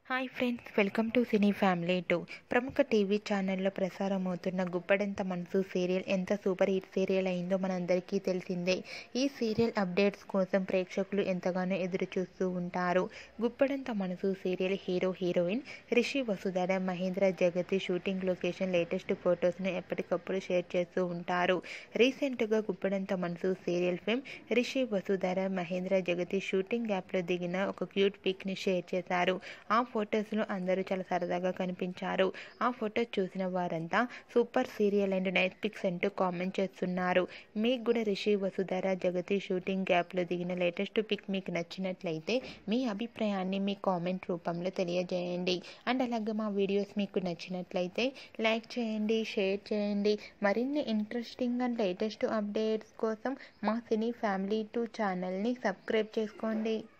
hi friends welcome to cine family two ప్రముఖ TV ఛానల్లో ప్రసారమవుతున్న గుప్పడంత మనసు సీరియల్ ఎంత సూపర్ హిట్ సీరియల్ అయిందో మనందరికీ తెలిసిందే ఈ సీరియల్ అప్డేట్స్ కోసం ప్రేక్షకులు ఎంతగానో ఎదురు చూస్తూ ఉంటారు Guppedantha Manasu serial hero heroine Rishi Vasudhara Mahendra Jagathi shooting location latest ఫొటోస్ను ఎప్పటికప్పుడు షేర్ చేస్తూ ఉంటారు రీసెంట్గా Guppedantha Manasu serial film Rishi Vasudhara Mahendra Jagathi shooting యాప్లో దిగిన ఒక క్యూట్ పిక్ని షేర్ చేశారు ఆ ఫొటోస్లో అందరూ చాలా సరదాగా కనిపించారు ఆ ఫొటోస్ చూసిన వారంతా super serial and night pics అంటూ కామెంట్ చేస్తున్నారు మీకు కూడా రిషి వసుధర జగతి షూటింగ్ గ్యాప్లో దిగిన లేటెస్ట్ పిక్ మీకు నచ్చినట్లయితే మీ అభిప్రాయాన్ని మీ కామెంట్ రూపంలో తెలియజేయండి అండ్ అలాగే మా వీడియోస్ మీకు నచ్చినట్లయితే లైక్ చేయండి షేర్ చేయండి మరిన్ని ఇంట్రెస్టింగ్ అండ్ లేటెస్ట్ అప్డేట్స్ కోసం మా సినీ ఫ్యామిలీ టూ ఛానల్ని సబ్స్క్రైబ్ చేసుకోండి